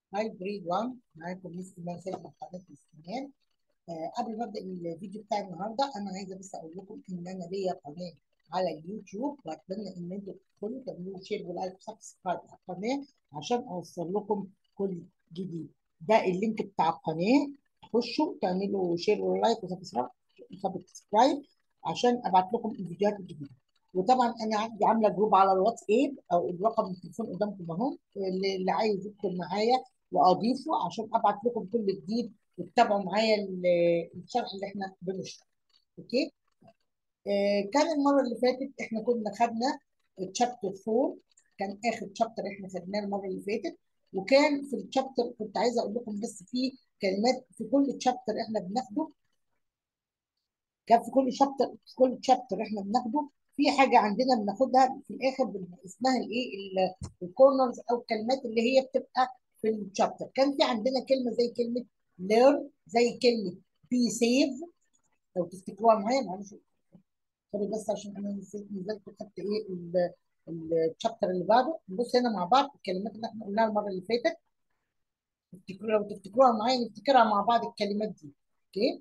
هاي جريد 1 معاكم ميس ايمان سيد من قناه الاستئمان آه قبل ما ابدا الفيديو بتاع النهارده انا عايزه بس اقول لكم ان انا ليا قناه على اليوتيوب واتمنى ان انتوا تدخلوا تعملوا شير ولايك وسبسكرايب على القناه عشان اوصل لكم كل جديد ده اللينك بتاع القناه تخشوا تعملوا شير ولايك وسبسكرايب عشان ابعت لكم الفيديوهات الجديده وطبعا انا عندي عامله جروب على الواتساب او الرقم التليفون قدامكم اهو اللي اللي عايز يدخل معايا واضيفه عشان ابعت لكم كل جديد وتتابعوا معايا ال- الشرح اللي احنا بنشرحه اوكي آه كان المره اللي فاتت احنا كنا خدنا تشابتر 4 كان اخر تشابتر احنا خدناه المره اللي فاتت وكان في التشابتر كنت عايزه اقول لكم بس في كلمات في كل تشابتر احنا بناخده كان في كل شابتر في كل شابتر احنا بناخده في حاجه عندنا بناخدها في الاخر بن- اسمها الايه الكورنرز او الكلمات اللي هي بتبقى في الشابتر كان في عندنا كلمه زي كلمه learn زي كلمه be safe لو تفتكروها معايا معلش سوري بس عشان انا نسيت نزلت وخدت ايه ال- الشابتر اللي بعده نبص هنا مع بعض الكلمات اللي احنا قلناها المره اللي فاتت تفتكروا لو تفتكروها معايا نفتكرها مع بعض الكلمات دي اوكي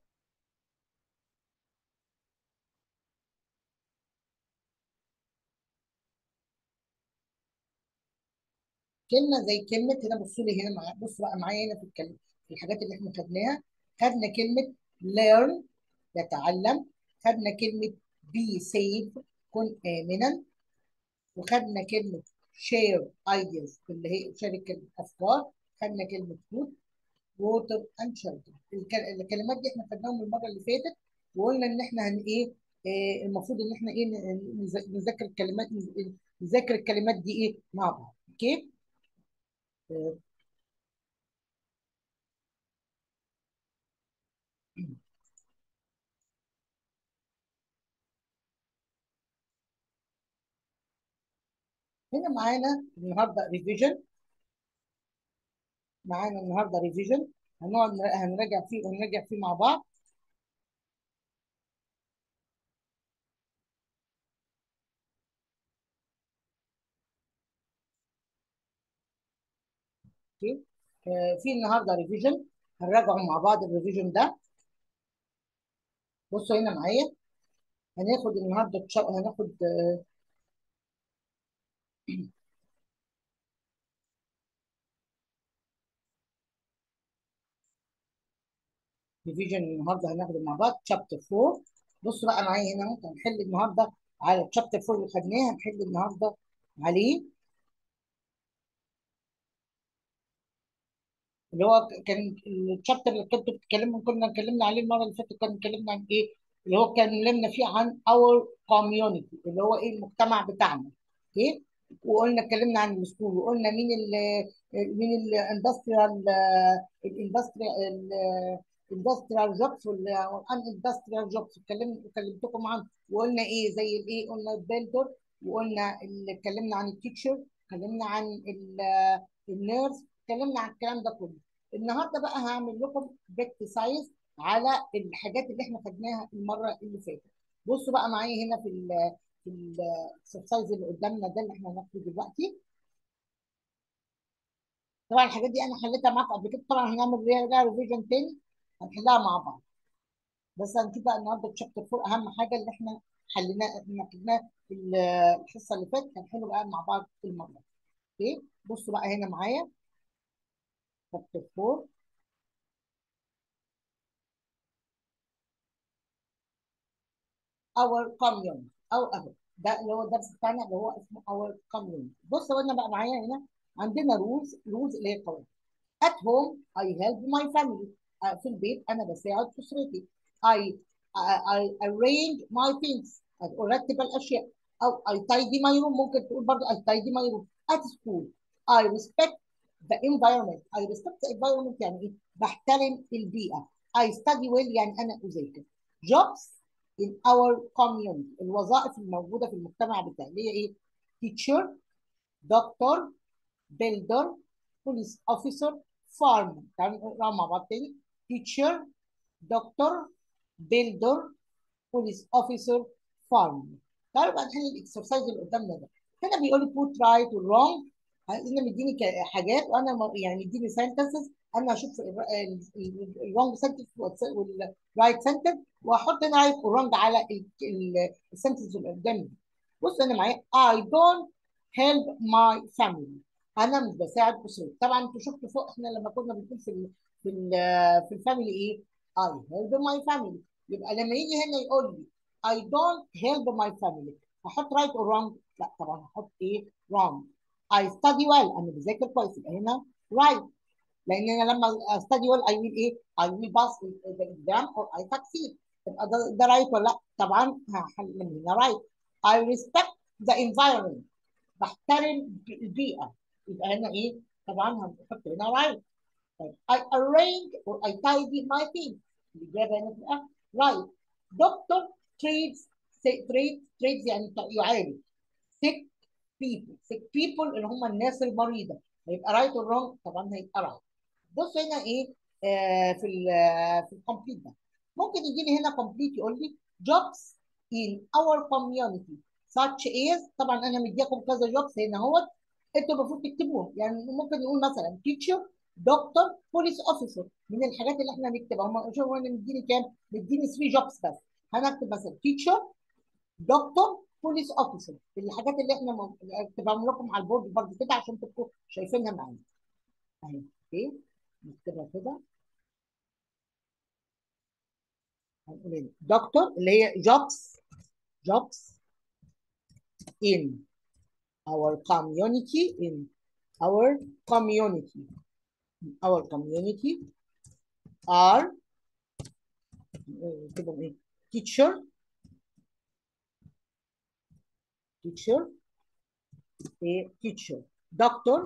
كلمه زي كلمه هنا بصوا لي هنا معايا بصوا بقى معايا هنا في الكلمه في الحاجات اللي احنا خدناها خدنا كلمه learn يتعلم خدنا كلمه be safe كن امنا وخدنا كلمه share ideas اللي هي شارك الافكار خدنا كلمه food water and shelter الك- الكلمات دي احنا خدناهم المره اللي فاتت وقلنا ان احنا هن ايه آه، المفروض ان احنا ايه ن- نز- نذاكر الكلمات نذاكر الكلمات دي ايه مع بعض اوكي آه، هنا معانا النهارده ريفيجن معانا النهارده ريفيجن هنقعد نر- هنراجع فيه ونراجع فيه مع بعض اوكي آه، في النهارده ريفيجن هنراجعه مع بعض الريفيجن ده بصوا هنا معايا هناخد النهارده تش- هناخد ريفيجن النهارده هناخده مع بعض شابتر 4 بصوا بقى معايا هنا اهو هنحل النهارده على الشابتر 4 اللي خدناه هنحل النهارده عليه اللي هو كان الشابتر اللي كنتوا بتتكلموا كنا اتكلمنا عليه المره اللي فاتت كنا اتكلمنا عن ايه؟ اللي هو كان اتكلمنا فيه عن اور كوميونتي اللي هو ايه المجتمع بتاعنا اوكي وقلنا اتكلمنا عن السكول وقلنا مين ال مين الاندستريال الاندستريال الاندستريال جوبز والان اندستريال جوبز اتكلمت كلمتكم عنه وقلنا ايه زي الايه قلنا البيلدر وقلنا اللي اتكلمنا عن التيتشر اتكلمنا عن النيرس اتكلمنا عن الكلام ده كله النهارده بقى هعمل لكم سايز على الحاجات اللي احنا خدناها المره اللي فاتت بصوا بقى معايا هنا في ال في الاكسرسايز اللي قدامنا ده اللي احنا هناخده دلوقتي طبعا الحاجات دي انا حليتها معاكم قبل كده طبعا هنعمل ليها ريفيجن تاني هنحلها مع بعض بس هنشوف بقى النهارده تشابتر 4 اهم حاجه اللي احنا حليناه احنا خدناه في الحصه اللي فاتت هنحله بقى مع بعض المره دي اوكي بصوا بقى هنا معايا تشابتر 4 اور كوميون او اهو ده اللي هو الدرس بتاعنا اللي هو اسمه اور كوميون بص هو انا بقى معايا هنا عندنا رولز رولز اللي هي قواعد at home I help my family آه، في البيت انا بساعد اسرتي I I, I arrange my things ارتب الاشياء او I tidy my room ممكن تقول برضه I tidy my room at school I respect the environment I respect the environment يعني ايه بحترم البيئة I study well يعني انا اذاكر jobs in our community الوظائف الموجودة في المجتمع بتاعي اللي هي ايه teacher doctor builder police officer farmer تعالوا نقرا مع بعض تاني teacher doctor builder police officer farmer تعالوا بقى نحل الاكسرسايز اللي قدامنا ده هنا بيقول لي put right or wrong انا مديني ك- حاجات وانا م- يعني اديني سنتنسز انا اشوف الرونج سنتنس والرايت سنتنس واحط هنا رايت ورونج على السنتنس اللي قدامي بص انا معايا I don't help my family انا مش بساعد اسرتي طبعا انتوا شفتوا فوق احنا لما كنا بنقول في ال في ال في الفاميلي ايه I help my family يبقى لما يجي هنا يقول لي I don't help my family هحط right or wrong لا طبعا هحط ايه wrong I study well انا بذاكر كويس يبقى هنا right لان انا لما study well I will ايه I will pass the exam or I succeed يبقى ده ده right ولا لا طبعا هحل من هنا right I respect the environment بحترم البيئة يبقى هنا ايه طبعا هنحط هنا right طيب I arrange or I tidy my things الإجابة هنا تبقى right doctor treats treats treats يعني يعالج sick people sick people اللي هم الناس المريضة هيبقى right or wrong طبعا هيبقى right بص هنا ايه آه في ال في الكومبليت ده ممكن يجي لي هنا كومبليت يقول لي jobs in our community such as طبعا انا مديكم كذا جوبس هنا اهوت انتوا المفروض تكتبوهم يعني ممكن نقول مثلا teacher دكتور بوليس اوفيسر من الحاجات اللي احنا هنكتبها هم شوفوا انا مديني كام؟ مديني 3 جوبس بس هنكتب مثلا teacher دكتور بوليس اوفيسر الحاجات اللي احنا م- اكتبها لكم على البورد برضه كده عشان تبقوا شايفينها معايا اهي اوكي نكتبها كده هنقول هنا دكتور اللي هي jobs jobs in our community in our community our community are كده ايه teacher teacher ايه teacher doctor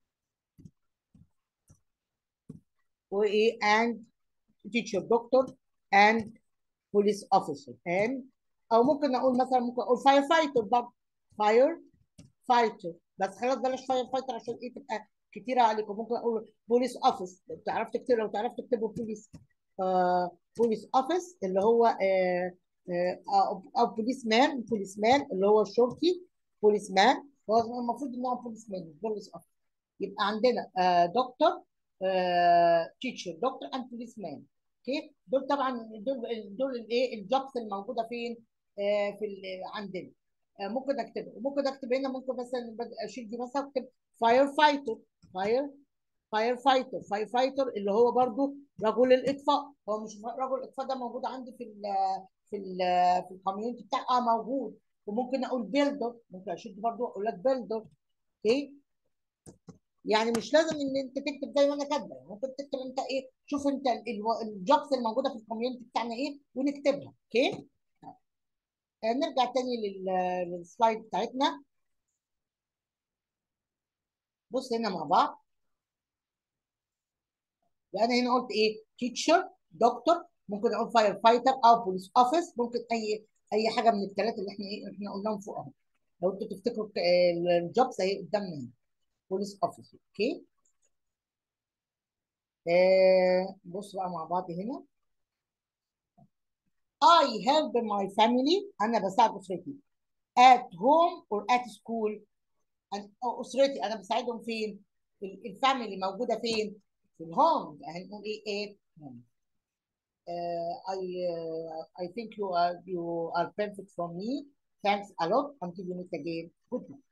وايه and teacher doctor and police officer and او ممكن اقول مثلا ممكن اقول فاير فايتر برضه فاير فايتر بس خلاص بلاش فاير فايتر عشان ايه تبقى كتيره عليكم ممكن اقول بوليس اوفيس تعرف تكتب لو تعرف تكتبوا بوليس آه بوليس اوفيس اللي هو آه آه او أو بوليس مان بوليس مان اللي هو الشرطي بوليس مان هو المفروض ان هو بوليس مان مش بوليس اوفيس يبقى عندنا آه دكتور تيتشر دكتور اند بوليس مان اوكي دول طبعا دول دول الايه الجوبس الموجوده فين آه في ال- عندنا آه ممكن اكتبها وممكن اكتب هنا ممكن مثلا بد- اشيل دي مثلا اكتب فاير فايتر فاير فاير فايتر فاير فايتر اللي هو برضو رجل الاطفاء هو مش رجل الاطفاء ده موجود عندي في ال في ال في الكوميونتي بتاع اه موجود وممكن اقول بيلدر ممكن اشيل برضو اقول لك بيلدر اوكي يعني مش لازم ان انت تكتب زي ما انا كاتبه يعني ممكن تكتب انت ايه شوف انت الجوبس الموجوده في الكوميونتي بتاعنا ايه ونكتبها اوكي آه، نرجع تاني لل- للسلايد بتاعتنا بص هنا مع بعض وانا هنا قلت ايه تيتشر دكتور ممكن اقول فاير فايتر او بوليس اوفيس ممكن اي اي حاجه من الثلاثه اللي احنا ايه احنا قلناهم فوق اهو لو انتوا تفتكروا آه، الجوبس اهي قدامنا هنا بوليس اوفيس اوكي آه بص بقى مع بعض هنا I help my family أنا بساعد أسرتي at home or at school أنا- أو أسرتي أنا بساعدهم فين؟ ال- الفاميلي موجودة فين؟ في الهوم هنقول إيه إيه؟ home. Uh, I uh, I think you are you are perfect for me. Thanks a lot. Until we meet again. Good night.